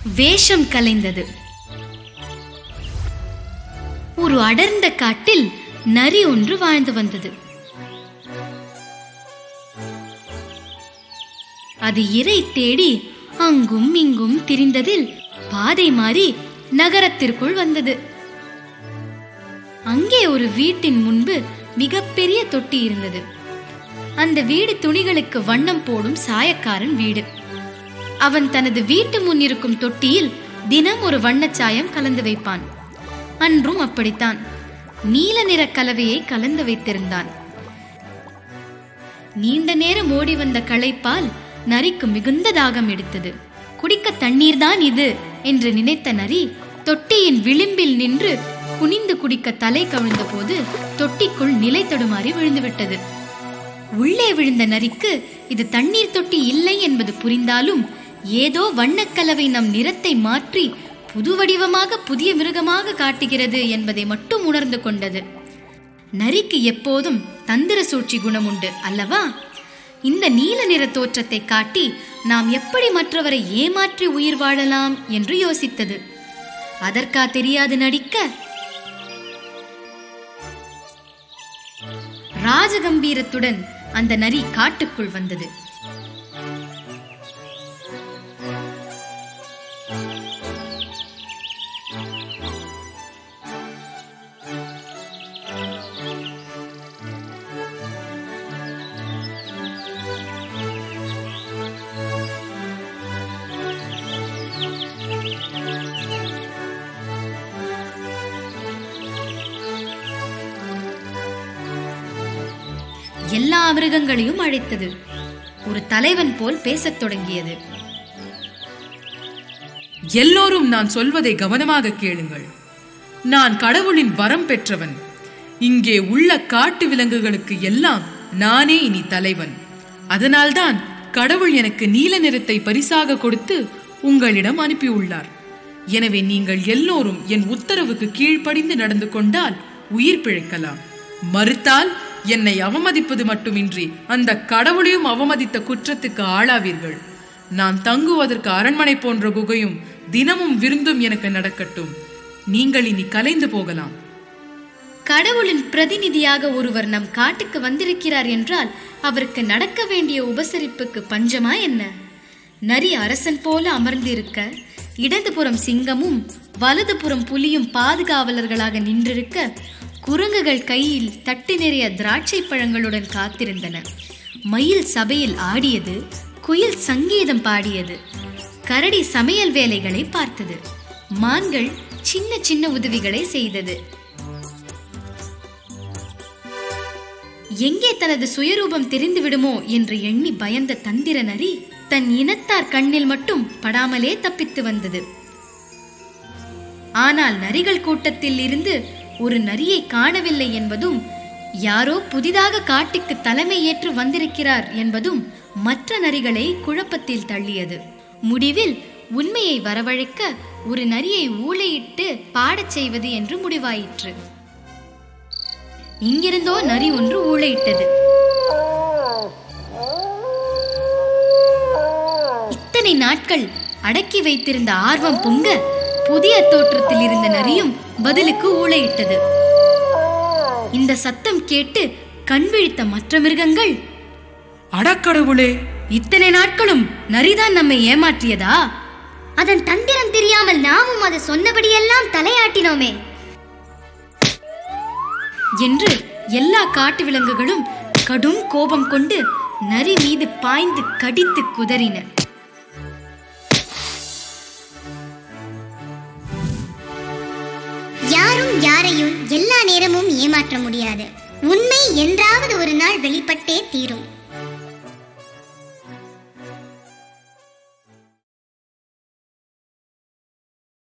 வேஷம் கலைந்தது ஒரு அடர்ந்த காட்டில் நரி ஒன்று வாழ்ந்து வந்தது அது இரை தேடி அங்கும் இங்கும் திரிந்ததில் பாதை மாறி நகரத்திற்குள் வந்தது அங்கே ஒரு வீட்டின் முன்பு மிகப்பெரிய தொட்டி இருந்தது அந்த வீடு துணிகளுக்கு வண்ணம் போடும் சாயக்காரன் வீடு அவன் தனது வீட்டு முன் இருக்கும் தொட்டியில் தினம் ஒரு வண்ணச்சாயம் கலந்து வைப்பான் அன்றும் அப்படித்தான் நீல நிற கலவையை கலந்து வைத்திருந்தான் நீண்ட நேரம் ஓடி வந்த களைப்பால் நரிக்கு மிகுந்த தாகம் எடுத்தது குடிக்க தண்ணீர்தான் இது என்று நினைத்த நரி தொட்டியின் விளிம்பில் நின்று குனிந்து குடிக்க தலை கவிழ்ந்த போது தொட்டிக்குள் நிலை தடுமாறி விழுந்துவிட்டது உள்ளே விழுந்த நரிக்கு இது தண்ணீர் தொட்டி இல்லை என்பது புரிந்தாலும் ஏதோ வண்ணக்கலவை நம் நிறத்தை மாற்றி புது வடிவமாக புதிய மிருகமாக காட்டுகிறது என்பதை மட்டும் உணர்ந்து கொண்டது நரிக்கு எப்போதும் தந்திர சூழ்ச்சி குணம் உண்டு அல்லவா இந்த நீல நிற தோற்றத்தை காட்டி நாம் எப்படி மற்றவரை ஏமாற்றி உயிர் வாழலாம் என்று யோசித்தது அதற்கா தெரியாது நடிக்க ராஜகம்பீரத்துடன் அந்த நரி காட்டுக்குள் வந்தது எல்லா மிருகங்களையும் அழைத்தது ஒரு தலைவன் போல் பேசத் தொடங்கியது எல்லோரும் நான் சொல்வதை கவனமாக கேளுங்கள் நான் கடவுளின் வரம் பெற்றவன் இங்கே உள்ள காட்டு விலங்குகளுக்கு எல்லாம் நானே இனி தலைவன் அதனால்தான் கடவுள் எனக்கு நீல நிறத்தை பரிசாக கொடுத்து உங்களிடம் அனுப்பியுள்ளார் எனவே நீங்கள் எல்லோரும் என் உத்தரவுக்கு கீழ்ப்படிந்து நடந்து கொண்டால் உயிர் பிழைக்கலாம் மறுத்தால் என்னை அவமதிப்பது மட்டுமின்றி அந்த கடவுளையும் அவமதித்த குற்றத்துக்கு ஆளாவீர்கள் நான் தங்குவதற்கு அரண்மனை போன்ற குகையும் தினமும் விருந்தும் எனக்கு நடக்கட்டும் நீங்கள் இனி கலைந்து போகலாம் கடவுளின் பிரதிநிதியாக ஒருவர் நம் காட்டுக்கு வந்திருக்கிறார் என்றால் அவருக்கு நடக்க வேண்டிய உபசரிப்புக்கு பஞ்சமா என்ன நரி அரசன் போல அமர்ந்திருக்க இடதுபுறம் சிங்கமும் வலதுபுறம் புலியும் பாதுகாவலர்களாக நின்றிருக்க குரங்குகள் கையில் தட்டு நிறைய திராட்சை பழங்களுடன் காத்திருந்தன மயில் சபையில் ஆடியது குயில் சங்கீதம் பாடியது கரடி சமையல் வேலைகளை பார்த்தது மான்கள் சின்ன சின்ன உதவிகளை செய்தது எங்கே தனது சுயரூபம் தெரிந்து விடுமோ என்று எண்ணி பயந்த தந்திர நரி தன் இனத்தார் கண்ணில் மட்டும் படாமலே தப்பித்து வந்தது ஆனால் நரிகள் கூட்டத்தில் இருந்து ஒரு நரியை காணவில்லை என்பதும் யாரோ புதிதாக காட்டுக்கு தலைமை ஏற்று வந்திருக்கிறார் என்பதும் மற்ற நரிகளை குழப்பத்தில் தள்ளியது முடிவில் உண்மையை வரவழைக்க ஒரு நரியை ஊளையிட்டு பாடச் செய்வது என்று முடிவாயிற்று இங்கிருந்தோ நரி ஒன்று ஊளையிட்டது இத்தனை நாட்கள் அடக்கி வைத்திருந்த ஆர்வம் பொங்க புதிய தோற்றத்தில் இருந்த நரியும் பதிலுக்கு ஊளையிட்டது இந்த சத்தம் கேட்டு கண் விழித்த மற்ற மிருகங்கள் அடக்கடவுளே இத்தனை நாட்களும் நரிதான் நம்மை ஏமாற்றியதா அதன் தந்திரம் தெரியாமல் நாமும் அது சொன்னபடியெல்லாம் தலையாட்டினோமே என்று எல்லா காட்டு விலங்குகளும் கடும் கோபம் கொண்டு நரி மீது பாய்ந்து கடித்து குதறின யாரும் யாரையும் எல்லா நேரமும் ஏமாற்ற முடியாது உண்மை என்றாவது ஒரு நாள் வெளிப்பட்டே தீரும்